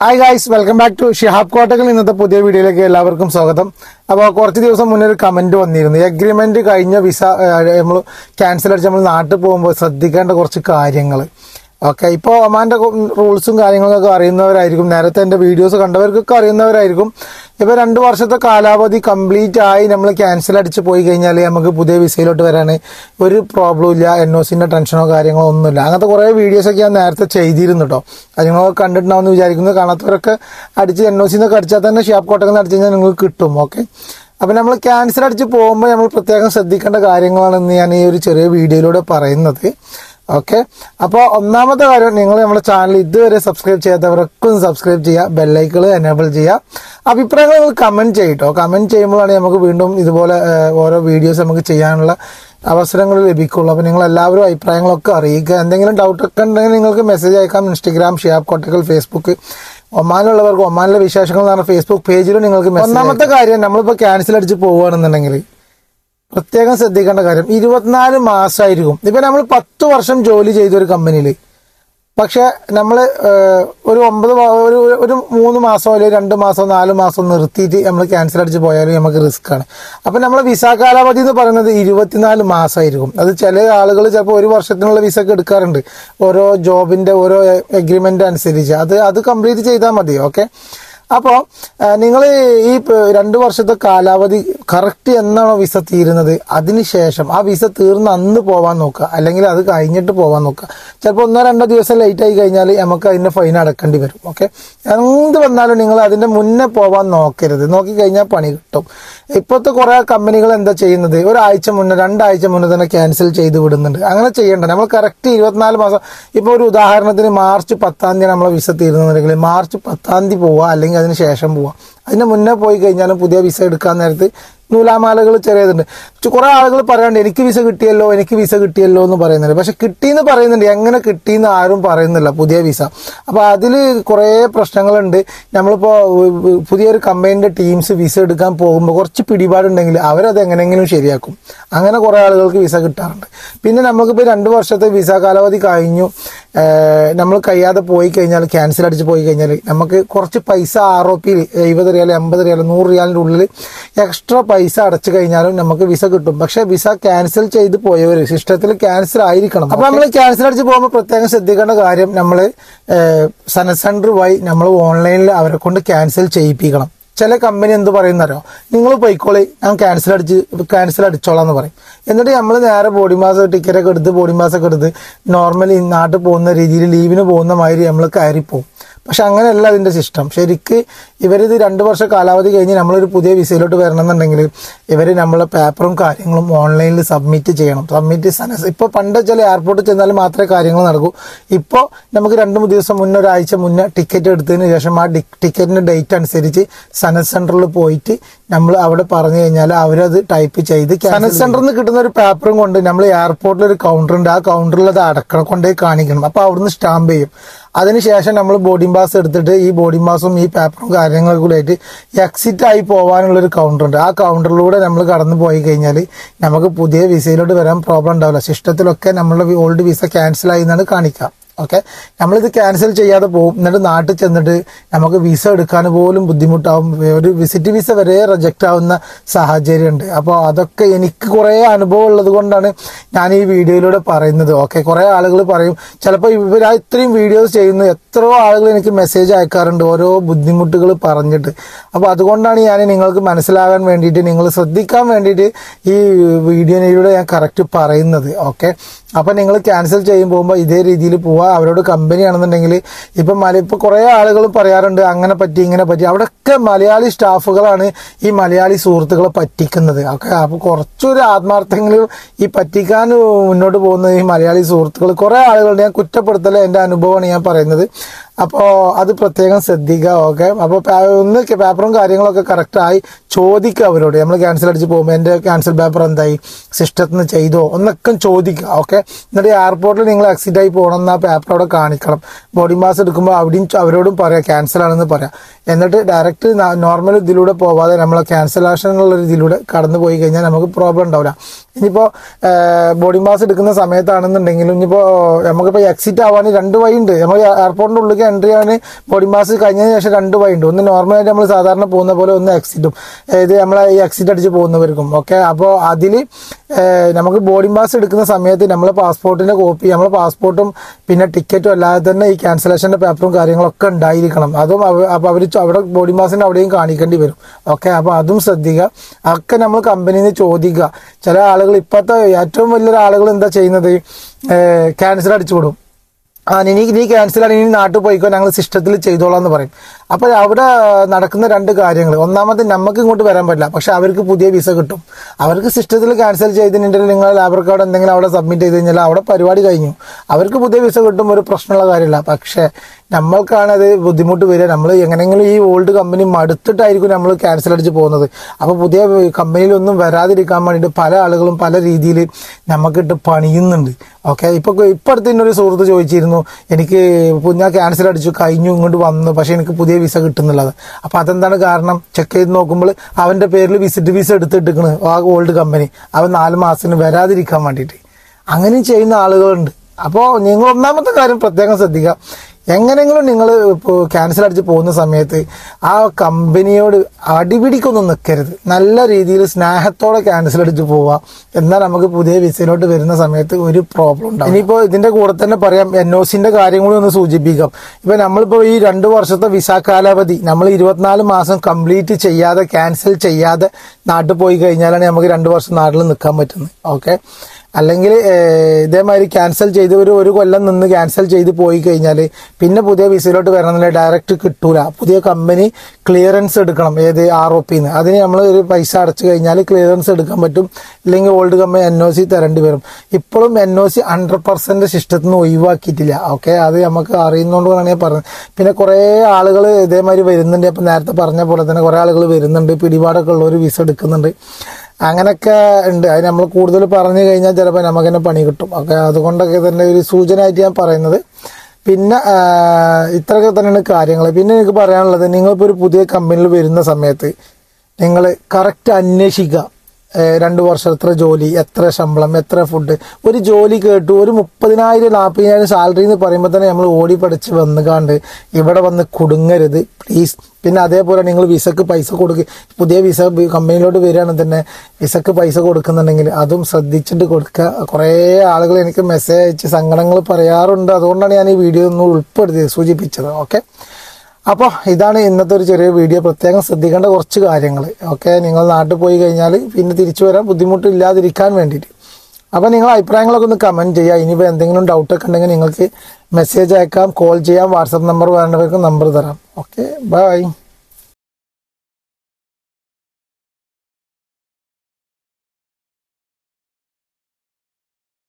hi guys welcome back to Shihab Kottakkal ഇന്നത്തെ പുതിയ വീഡിയോയിലേക്ക് എല്ലാവർക്കും സ്വാഗതം അപ്പോൾ കുറച്ച് ദിവസം മുന്നേ ഒരു കമന്റ് വന്നിരുന്നു എഗ്രിമെന്റ് കഴിഞ്ഞ വിസ നമ്മൾ ക്യാൻസൽ അടിച്ച് നമ്മൾ നാട്ടിൽ പോകുമ്പോൾ ശ്രദ്ധിക്കേണ്ട കുറച്ച് കാര്യങ്ങൾ ഓക്കെ ഇപ്പോൾ ഒമാന്റെ റൂൾസും കാര്യങ്ങളൊക്കെ അറിയുന്നവരായിരിക്കും നേരത്തെ എൻ്റെ വീഡിയോസ് കണ്ടവർക്കൊക്കെ അറിയുന്നവരായിരിക്കും ഇപ്പോൾ രണ്ട് വർഷത്തെ കാലാവധി കംപ്ലീറ്റ് ആയി നമ്മൾ ക്യാൻസൽ അടിച്ച് പോയി കഴിഞ്ഞാൽ നമുക്ക് പുതിയ വിസയിലോട്ട് വരാൻ ഒരു പ്രോബ്ലം ഇല്ല എൻ ഒ സിൻ്റെ ടെൻഷനോ കാര്യങ്ങളോ ഒന്നുമില്ല അങ്ങനത്തെ കുറേ വീഡിയോസൊക്കെ ഞാൻ നേരത്തെ ചെയ്തിരുന്നു കേട്ടോ അത് നിങ്ങളൊക്കെ കണ്ടിട്ടുണ്ടാവുമെന്ന് വിചാരിക്കുന്നു കാണാത്തവരൊക്കെ അടിച്ച് എൻ ഒ സിന്നൊക്കെ അടിച്ചാൽ തന്നെ ഷാപ്പ് കോട്ടൊക്കെ അടിച്ച് കഴിഞ്ഞാൽ നിങ്ങൾക്ക് കിട്ടും ഓക്കെ അപ്പം നമ്മൾ ക്യാൻസൽ അടിച്ച് പോകുമ്പോൾ നമ്മൾ പ്രത്യേകം ശ്രദ്ധിക്കേണ്ട കാര്യങ്ങളാണ് ഇന്ന് ഞാൻ ഈ ഒരു ചെറിയ വീഡിയോയിലൂടെ പറയുന്നത് ഓക്കെ അപ്പോൾ ഒന്നാമത്തെ കാര്യം നിങ്ങൾ നമ്മുടെ ചാനൽ ഇതുവരെ സബ്സ്ക്രൈബ് ചെയ്യാത്തവരൊക്കെ ഒന്ന് സബ്സ്ക്രൈബ് ചെയ്യുക ബെല്ലൈക്കിൾ എനേബിൾ ചെയ്യുക അഭിപ്രായങ്ങൾ നിങ്ങൾ കമൻറ്റ് ചെയ്യട്ടോ കമൻറ്റ് ചെയ്യുമ്പോഴാണ് നമുക്ക് വീണ്ടും ഇതുപോലെ ഏഹ്, ഓരോ വീഡിയോസ് നമുക്ക് ചെയ്യാനുള്ള അവസരങ്ങൾ ലഭിക്കുള്ളൂ അപ്പോൾ നിങ്ങൾ എല്ലാവരും അഭിപ്രായങ്ങളൊക്കെ അറിയിക്കുക എന്തെങ്കിലും ഡൗട്ടൊക്കെ ഉണ്ടെങ്കിൽ നിങ്ങൾക്ക് മെസ്സേജ് അയക്കാം ഇൻസ്റ്റഗ്രാം ഷിയാബ് കോട്ടക്കൽ ഫേസ്ബുക്ക് ഒമാനിലുള്ളവർക്ക് ഒമാനിലെ വിശേഷങ്ങൾ എന്ന് പറഞ്ഞ ഫേസ്ബുക്ക് പേജിലും നിങ്ങൾക്ക് ഒന്നാമത്തെ കാര്യം നമ്മളിപ്പോൾ ക്യാൻസൽ അടിച്ച് പോവുകയാണെന്നുണ്ടെങ്കിൽ പ്രത്യേകം ശ്രദ്ധിക്കേണ്ട കാര്യം ഇരുപത്തിനാല് മാസമായിരിക്കും ഇപ്പൊ നമ്മൾ പത്ത് വർഷം ജോലി ചെയ്ത ഒരു കമ്പനിയിൽ പക്ഷെ നമ്മൾ ഒരു ഒമ്പത് മാ- ഒരു ഒരു- ഒരു മൂന്ന് മാസം അല്ലെങ്കിൽ രണ്ട് മാസം നാല് മാസം നിർത്തിയിട്ട് നമ്മൾ ക്യാൻസൽ അടിച്ച് പോയാലും നമുക്ക് റിസ്ക് ആണ് അപ്പൊ നമ്മളെ വിസ കാലാവധി എന്ന് പറയുന്നത് ഇരുപത്തിനാല് മാസമായിരിക്കും അത് ചില ആളുകൾ ചിലപ്പോൾ ഒരു വർഷത്തിനുള്ള വിസ ഒക്കെ എടുക്കാറുണ്ട് ഓരോ ജോബിന്റെ ഓരോ എഗ്രിമെന്റ് അനുസരിച്ച് അത് അത് കംപ്ലീറ്റ് ചെയ്താൽ മതി ഓക്കെ അപ്പോൾ നിങ്ങൾ ഈ പ- രണ്ട് വർഷത്തെ കാലാവധി കറക്റ്റ് എന്നാണോ വിസ തീരുന്നത് അതിനുശേഷം ആ വിസ തീർന്ന് അന്ന് പോവാൻ നോക്കുക അല്ലെങ്കിൽ അത് കഴിഞ്ഞിട്ട് പോവാൻ നോക്കുക ചിലപ്പോൾ ഒന്നോ രണ്ടോ ദിവസം ലേറ്റ് ആയി കഴിഞ്ഞാൽ നമുക്ക് അതിന്റെ ഫൈൻ അടക്കേണ്ടി വരും ഓക്കെ എന്ത് വന്നാലും നിങ്ങൾ അതിന്റെ മുന്നേ പോവാൻ നോക്കരുത് നോക്കിക്കഴിഞ്ഞാൽ പണി കിട്ടും ഇപ്പോഴത്തെ കുറെ കമ്പനികൾ എന്താ ചെയ്യുന്നത് ഒരാഴ്ച മുന്നേ രണ്ടാഴ്ച മുന്നേ തന്നെ ക്യാൻസൽ ചെയ്ത് വിടുന്നുണ്ട് അങ്ങനെ ചെയ്യേണ്ട നമ്മൾ കറക്റ്റ് ഇരുപത്തിനാല് മാസം ഇപ്പോൾ ഒരു ഉദാഹരണത്തിന് മാർച്ച് പത്താം തീയതി നമ്മളെ വിസ തീരുന്നുണ്ടെങ്കിൽ മാർച്ച് പത്താം തീയതി പോവുക അല്ലെങ്കിൽ അതിന് ശേഷം പോവുക അതിന് മുന്നേ പോയി കഴിഞ്ഞാലും പുതിയ വിസ എടുക്കാൻ നേരത്ത് നൂലാമാലകൾ ചെറിയതുണ്ട് കുറെ ആളുകൾ പറയാണ്ട് എനിക്ക് വിസ കിട്ടിയല്ലോ എനിക്ക് വിസ കിട്ടിയല്ലോ എന്ന് പറയുന്നുണ്ട് പക്ഷെ കിട്ടിയെന്ന് പറയുന്നുണ്ട് എങ്ങനെ കിട്ടിയെന്ന് ആരും പറയുന്നില്ല പുതിയ വിസ അപ്പൊ അതിൽ കുറേ പ്രശ്നങ്ങളുണ്ട് നമ്മളിപ്പോ ഉ- പുതിയൊരു കമ്പനീന്റെ ടീംസ് വിസ എടുക്കാൻ പോകുമ്പോൾ കുറച്ച് പിടിപാടുണ്ടെങ്കിൽ അവരത് എങ്ങനെയെങ്കിലും ശരിയാക്കും അങ്ങനെ കുറെ ആളുകൾക്ക് വിസ കിട്ടാറുണ്ട് പിന്നെ നമുക്കിപ്പോൾ രണ്ട് വർഷത്തെ വിസ കാലാവധി കഴിഞ്ഞു നമ്മൾ കഴിയാതെ പോയി കഴിഞ്ഞാൽ ക്യാൻസൽ അടിച്ച് പോയി കഴിഞ്ഞാൽ നമുക്ക് കുറച്ച് പൈസ ആർ ഒ പിയിൽ എഴുപത് റിയാൽ എൺപത് റിയാൽ നൂറ് റിയാലിൻ്റെ ഉള്ളിൽ എക്സ്ട്രാ പൈസ അടച്ചു കഴിഞ്ഞാലും നമുക്ക് വിസ കിട്ടും പക്ഷെ വിസ ക്യാൻസൽ ചെയ്ത് പോയവർ സിസ്റ്റത്തിൽ ക്യാൻസൽ ആയിരിക്കണം അപ്പൊ നമ്മൾ ക്യാൻസൽ അടിച്ച് പോകുമ്പോൾ പ്രത്യേകം ശ്രദ്ധിക്കേണ്ട കാര്യം നമ്മൾ സന സെന്റർ വഴി നമ്മൾ ഓൺലൈനിൽ അവരെ കൊണ്ട് ക്യാൻസൽ ചെയ്യിപ്പിക്കണം ചില കമ്പനി എന്ത് പറയുന്നറിയോ നിങ്ങൾ പോയിക്കോളി ഞാൻ ക്യാൻസൽ അടിച്ച് ക്യാൻസൽ അടിച്ചോളാം എന്ന് പറയും എന്നിട്ട് നമ്മൾ നേരെ ബോഡി മാസ് ടിക്കറ്റ് ഒക്കെ എടുത്ത് ബോഡി മാസ് ഒക്കെ എടുത്ത് നോർമലി നാട്ടിൽ പോകുന്ന രീതിയിൽ ലീവിന് പോകുന്ന മാതിരി നമ്മൾ കയറിപ്പോവും പക്ഷെ അങ്ങനെയല്ല അതിന്റെ സിസ്റ്റം ശരിക്ക് ഇവരിത് രണ്ട് വർഷം കാലാവധി കഴിഞ്ഞ് നമ്മളൊരു പുതിയ വിസയിലോട്ട് വരണമെന്നുണ്ടെങ്കിൽ ഇവർ നമ്മളെ പേപ്പറും കാര്യങ്ങളും ഓൺലൈനിൽ സബ്മിറ്റ് ചെയ്യണം സബ്മിറ്റ് സനസ് ഇപ്പോൾ പണ്ട് ചില എയർപോർട്ടിൽ ചെന്നാൽ മാത്രമേ കാര്യങ്ങൾ നടക്കൂ ഇപ്പോൾ നമുക്ക് രണ്ട് മൂന്ന് ദിവസം മുന്നേ ഒരാഴ്ച മുന്നേ ടിക്കറ്റ് എടുത്തതിന് ശേഷം ആ ടിക്കറ്റിന്റെ ഡേറ്റ് അനുസരിച്ച് സനസ് സെന്ററിൽ പോയിട്ട് നമ്മൾ അവിടെ പറഞ്ഞു കഴിഞ്ഞാൽ അവരത് ടൈപ്പ് ചെയ്ത് സനസ് സെന്ററിൽ നിന്ന് കിട്ടുന്ന ഒരു പേപ്പറും കൊണ്ട് നമ്മൾ എയർപോർട്ടിൽ ഒരു കൗണ്ടർ ഉണ്ട് ആ കൗണ്ടറിൽ അത് അടക്കണം കൊണ്ടുപോയി കാണിക്കണം അപ്പൊ അവിടുന്ന് സ്റ്റാമ്പ് ചെയ്യും അതിനുശേഷം നമ്മൾ ബോർഡിംഗ് പാസ് എടുത്തിട്ട് ഈ ബോർഡിംഗ് പാസും ഈ പേപ്പറും കാര്യങ്ങളും കൂടെ ആയിട്ട് എക്സിറ്റ് ആയി പോകാനുള്ള ഒരു കൗണ്ടർ ഉണ്ട് ആ കൗണ്ടറിലൂടെ നമ്മൾ കടന്നു പോയി കഴിഞ്ഞാൽ നമുക്ക് പുതിയ വിസയിലോട്ട് വരാൻ പ്രോബ്ലം ഉണ്ടാവില്ല സിസ്റ്റത്തിലൊക്കെ നമ്മളുടെ ഓൾഡ് വിസ ക്യാൻസൽ ആയി എന്നാണ് കാണിക്കുക ഓക്കെ നമ്മളിത് ക്യാൻസൽ ചെയ്യാതെ പോകും എന്നിട്ട് നാട്ടിൽ ചെന്നിട്ട് നമുക്ക് വിസ എടുക്കാൻ പോലും ബുദ്ധിമുട്ടാവും ഒരു വിസിറ്റ് വിസ വരെ റിജക്റ്റ് ആവുന്ന സാഹചര്യമുണ്ട് അപ്പോൾ അതൊക്കെ എനിക്ക് കുറേ അനുഭവം ഉള്ളത് കൊണ്ടാണ് ഞാൻ ഈ വീഡിയോയിലൂടെ പറയുന്നത് ഓക്കെ കുറേ ആളുകൾ പറയും ചിലപ്പോൾ ഇവർ ഇത്രയും വീഡിയോസ് ചെയ്യുന്നു എത്രയോ ആളുകൾ എനിക്ക് മെസ്സേജ് അയക്കാറുണ്ട് ഓരോ ബുദ്ധിമുട്ടുകൾ പറഞ്ഞിട്ട് അപ്പോൾ അതുകൊണ്ടാണ് ഞാൻ നിങ്ങൾക്ക് മനസ്സിലാകാൻ വേണ്ടിയിട്ട് നിങ്ങൾ ശ്രദ്ധിക്കാൻ വേണ്ടിയിട്ട് ഈ വീഡിയോയിലൂടെ ഞാൻ കറക്റ്റ് പറയുന്നത് ഓക്കെ അപ്പം നിങ്ങൾ ക്യാൻസൽ ചെയ്യും പോകുമ്പോൾ ഇതേ രീതിയിൽ പോവുക അവരോട് കമ്പനി ആണെന്നുണ്ടെങ്കിൽ ഇപ്പം മല ഇപ്പം കുറേ ആളുകൾ പറയാറുണ്ട് അങ്ങനെ പറ്റി ഇങ്ങനെ പറ്റി അവിടെയൊക്കെ മലയാളി സ്റ്റാഫുകളാണ് ഈ മലയാളി സുഹൃത്തുക്കളെ പറ്റിക്കുന്നത് ഓക്കെ അപ്പോൾ കുറച്ചൊരു ആത്മാർത്ഥമെങ്കിലും ഈ പറ്റിക്കാൻ മുന്നോട്ട് പോകുന്ന ഈ മലയാളി സുഹൃത്തുക്കൾ കുറേ ആളുകളുണ്ട് ഞാൻ കുറ്റപ്പെടുത്തല എൻ്റെ അനുഭവമാണ് ഞാൻ പറയുന്നത് അപ്പോൾ അത് പ്രത്യേകം ശ്രദ്ധിക്കുക ഓക്കെ അപ്പോൾ ഒന്ന് പേപ്പറും കാര്യങ്ങളൊക്കെ കറക്റ്റായി ചോദിക്കുക അവരോട് നമ്മൾ ക്യാൻസൽ അടിച്ച് പോകുമ്പോൾ എൻ്റെ ക്യാൻസൽ പേപ്പർ എന്തായി സിസ്റ്റത്തിൽ നിന്ന് ചെയ്തോ എന്നൊക്കെ ചോദിക്കുക ഓക്കെ എന്നിട്ട് എയർപോർട്ടിൽ നിങ്ങൾ എക്സിറ്റ് ആയി പോകണം എന്ന് ആ പേപ്പർ അവിടെ കാണിക്കണം ബോഡി മാസ് എടുക്കുമ്പോൾ അവിടെയും ചോ- അവരോടും പറയാം ക്യാൻസൽ ആണെന്ന് പറയാം എന്നിട്ട് ഡയറക്റ്റ് നോർമൽ ഇതിലൂടെ പോവാതെ നമ്മൾ ക്യാൻസലേഷൻ എന്നുള്ള ഇതിലൂടെ കടന്നു പോയി കഴിഞ്ഞാൽ നമുക്ക് പ്രോബ്ലം ഉണ്ടാവില്ല ഇനിയിപ്പോൾ ബോഡി മാസ് എടുക്കുന്ന സമയത്താണെന്നുണ്ടെങ്കിലും ഇനിയിപ്പോൾ നമുക്കിപ്പോൾ എക്സിറ്റ് ആവാൻ രണ്ട് വഴി ഉണ്ട് നമ്മൾ എയർപോർട്ടിൻ്റെ ഉള്ളിലേക്ക് എൻട്രി ആണ് ബോഡി മാസ് കഴിഞ്ഞതിന് ശേഷം രണ്ട് വഴി ഉണ്ട് ഒന്ന് നോർമലായിട്ട് നമ്മൾ സാധാരണ പോകുന്ന പോലെ ഒന്ന് എക്സിറ്റും ഇത് നമ്മളെ ഈ എക്സിറ്റ് അടിച്ച് പോകുന്നവർക്കും ഓക്കെ അപ്പോൾ അതിൽ നമുക്ക് ബോഡി മാസ് എടുക്കുന്ന സമയത്ത് നമ്മളെ പാസ്പോർട്ടിന്റെ കോപ്പി നമ്മളെ പാസ്പോർട്ടും പിന്നെ ടിക്കറ്റും അല്ലാതെ തന്നെ ഈ ക്യാൻസലേഷന്റെ പേപ്പറും കാര്യങ്ങളൊക്കെ ഉണ്ടായിരിക്കണം അതും അപ്പോൾ അവർ അവിടെ ബോഡി മാസിന്റെ അവിടെയും കാണിക്കേണ്ടി വരും ഓക്കെ അപ്പോൾ അതും ശ്രദ്ധിക്കുക അതൊക്കെ നമ്മൾ കമ്പനിയിൽ നിന്ന് ചോദിക്കുക ചില ആളുകൾ ഇപ്പോഴത്തെ ഏറ്റവും വലിയൊരു ആളുകൾ എന്താ ചെയ്യുന്നത് ക്യാൻസൽ അടിച്ചു വിടും ആ ഇനി നീ ക്യാൻസൽ ആണ് ഇനി നാട്ടിൽ പോയിക്കോ ഞങ്ങൾ സിസ്റ്റത്തിൽ ചെയ്തോളാം എന്ന് പറയും അപ്പോൾ അവിടെ നടക്കുന്ന രണ്ട് കാര്യങ്ങൾ ഒന്നാമത് നമുക്ക് ഇങ്ങോട്ട് വരാൻ പറ്റില്ല പക്ഷെ അവർക്ക് പുതിയ വിസ കിട്ടും അവർക്ക് സിസ്റ്റത്തിൽ ക്യാൻസൽ ചെയ്തിട്ടുണ്ടെങ്കിൽ നിങ്ങൾ ലാബർ കാർഡ് എന്തെങ്കിലും അവിടെ സബ്മിറ്റ് ചെയ്ത് കഴിഞ്ഞാൽ അവിടെ പരിപാടി കഴിഞ്ഞു അവർക്ക് പുതിയ വിസ കിട്ടും ഒരു പ്രശ്നമുള്ള കാര്യമില്ല പക്ഷേ നമ്മൾക്കാണ് അത് ബുദ്ധിമുട്ട് വരിക നമ്മൾ എങ്ങനെയെങ്കിലും ഈ ഓൾഡ് കമ്പനി മടുത്തിട്ടായിരിക്കും നമ്മൾ ക്യാൻസൽ അടിച്ച് പോകുന്നത് അപ്പോൾ പുതിയ കമ്പനിയിലൊന്നും വരാതിരിക്കാൻ വേണ്ടിയിട്ട് പല ആളുകളും പല രീതിയിൽ നമുക്കിട്ട് പണിയുന്നുണ്ട് ഓക്കെ ഇപ്പൊ ഇപ്പൊ അടുത്ത് തന്നെ ഒരു സുഹൃത്ത് ചോദിച്ചിരുന്നു എനിക്ക് ഇപ്പൊ ഞാൻ ക്യാൻസൽ അടിച്ചു കഴിഞ്ഞു ഇങ്ങോട്ട് വന്നു പക്ഷെ എനിക്ക് പുതിയ വിസ കിട്ടുന്നുള്ളത് അപ്പൊ അതെന്താണ് കാരണം ചെക്ക് ചെയ്ത് നോക്കുമ്പോൾ അവന്റെ പേരിൽ വിസിറ്റ് വിസ എടുത്തിട്ടിരിക്കണ് ആ ഓൾഡ് കമ്പനി അവൻ നാല് മാസത്തിന് വരാതിരിക്കാൻ വേണ്ടിയിട്ട് അങ്ങനെയും ചെയ്യുന്ന ആളുകളുണ്ട് അപ്പോൾ നിങ്ങൾ ഒന്നാമത്തെ കാര്യം പ്രത്യേകം ശ്രദ്ധിക്കുക എങ്ങനെയെങ്കിലും നിങ്ങൾ ഇപ്പോൾ ക്യാൻസൽ അടിച്ച് പോകുന്ന സമയത്ത് ആ കമ്പനിയോട് അടിപിടിക്കൊന്നും നിൽക്കരുത് നല്ല രീതിയിൽ സ്നേഹത്തോടെ ക്യാൻസൽ അടിച്ച് പോവുക എന്നാൽ നമുക്ക് പുതിയ വിസയിലോട്ട് വരുന്ന സമയത്ത് ഒരു പ്രോബ്ലം ഉണ്ടാവും ഇനിയിപ്പോൾ ഇതിന്റെ കൂടെ തന്നെ പറയാം എൻ ഒ സിന്റെ കാര്യം കൂടി ഒന്ന് സൂചിപ്പിക്കാം ഇപ്പൊ നമ്മളിപ്പോൾ ഈ രണ്ട് വർഷത്തെ വിസ കാലാവധി നമ്മൾ ഇരുപത്തിനാല് മാസം കംപ്ലീറ്റ് ചെയ്യാതെ ക്യാൻസൽ ചെയ്യാതെ നാട്ടിൽ പോയി കഴിഞ്ഞാലാണ് നമുക്ക് രണ്ട് വർഷം നാട്ടിൽ നിൽക്കാൻ പറ്റുന്നത് ഓക്കെ അല്ലെങ്കിൽ ഇതേമാതിരി ക്യാൻസൽ ചെയ്ത് ഒരു ഒരു കൊല്ലം നിന്ന് ക്യാൻസൽ ചെയ്ത് പോയി കഴിഞ്ഞാൽ പിന്നെ പുതിയ വിസയിലോട്ട് വരണമെന്നില്ല ഡയറക്റ്റ് കിട്ടൂല പുതിയ കമ്പനി ക്ലിയറൻസ് എടുക്കണം ഏത് ആർ ഒ പിന്ന് അതിന് നമ്മൾ ഒരു പൈസ അടച്ചു കഴിഞ്ഞാൽ ക്ലിയറൻസ് എടുക്കാൻ പറ്റും ഇല്ലെങ്കിൽ old company N O C തരേണ്ടി വരും ഇപ്പോഴും N O C hundred percent സിസ്റ്റത്തിൽ നിന്ന് ഒഴിവാക്കിയിട്ടില്ല ഓക്കെ അത് നമുക്ക് അറിയുന്നതുകൊണ്ടാണ് ഞാൻ പറഞ്ഞത് പിന്നെ കുറേ ആളുകൾ ഇതേമാതിരി വരുന്നുണ്ട് അപ്പം നേരത്തെ പറഞ്ഞ പോലെ തന്നെ കുറേ ആളുകൾ വരുന്നുണ്ട് പിടിപാടൊക്കെ ഉള്ളവർ വിസ എടുക്കുന്നുണ്ട് അങ്ങനെയൊക്കെ ഉണ്ട് അത് നമ്മൾ കൂടുതൽ പറഞ്ഞു കഴിഞ്ഞാൽ ചിലപ്പോൾ നമുക്ക് തന്നെ പണി കിട്ടും ഒക്കെ അതുകൊണ്ടൊക്കെ തന്നെ ഒരു സൂചനയായിട്ട് ഞാൻ പറയുന്നത് പിന്നെ ആ, ഇത്രയൊക്കെ തന്നെയാണ് കാര്യങ്ങൾ പിന്നെ എനിക്ക് പറയാനുള്ളത് നിങ്ങളിപ്പോൾ ഒരു പുതിയ കമ്പനിയിൽ വരുന്ന സമയത്ത് നിങ്ങൾ കറക്റ്റ് അന്വേഷിക്കുക ഏഹ് രണ്ട് വർഷം എത്ര ജോലി എത്ര ശമ്പളം എത്ര ഫുഡ് ഒരു ജോലി കേട്ടു ഒരു മുപ്പതിനായിരം നാൽപ്പതിനായിരം സാലറി എന്ന് പറയുമ്പോൾ തന്നെ നമ്മൾ ഓടി പഠിച്ച് വന്നുകാണ്ട് ഇവിടെ വന്ന് കുടുങ്ങരുത് പ്ലീസ് പിന്നെ അതേപോലെ നിങ്ങൾ വിസക്ക് പൈസ കൊടുക്കുക പുതിയ വിസ ബി- കമ്പനിയിലോട്ട് വരികയാണെങ്കിൽ തന്നെ വിസക്ക് പൈസ കൊടുക്കുന്നുണ്ടെങ്കിൽ അതും ശ്രദ്ധിച്ചിട്ട് കൊടുക്കുക കുറേ ആളുകൾ എനിക്ക് മെസ്സേജ് അയച്ച് സങ്കടങ്ങൾ പറയാറുണ്ട് അതുകൊണ്ടാണ് ഞാൻ ഈ വീഡിയോ ഒന്ന് ഉൾപ്പെടുത്തിയത് സൂചിപ്പിച്ചത് ഓക്കെ അപ്പോൾ ഇതാണ് ഇന്നത്തെ ഒരു ചെറിയ വീഡിയോ പ്രത്യേകം ശ്രദ്ധിക്കേണ്ട കുറച്ച് കാര്യങ്ങൾ ഓക്കെ നിങ്ങൾ നാട്ടിൽ പോയി കഴിഞ്ഞാൽ പിന്നെ തിരിച്ചു വരാൻ ബുദ്ധിമുട്ടില്ലാതിരിക്കാൻ വേണ്ടിയിട്ട് അപ്പോൾ നിങ്ങൾ അഭിപ്രായങ്ങളൊക്കെ ഒന്ന് കമൻറ്റ് ചെയ്യുക ഇനിയിപ്പോൾ എന്തെങ്കിലും ഡൗട്ടൊക്കെ ഉണ്ടെങ്കിൽ നിങ്ങൾക്ക് മെസ്സേജ് അയക്കാം കോൾ ചെയ്യാം വാട്സപ്പ് നമ്പർ വേണ്ടവർക്ക് നമ്പർ തരാം ഓക്കെ ബൈ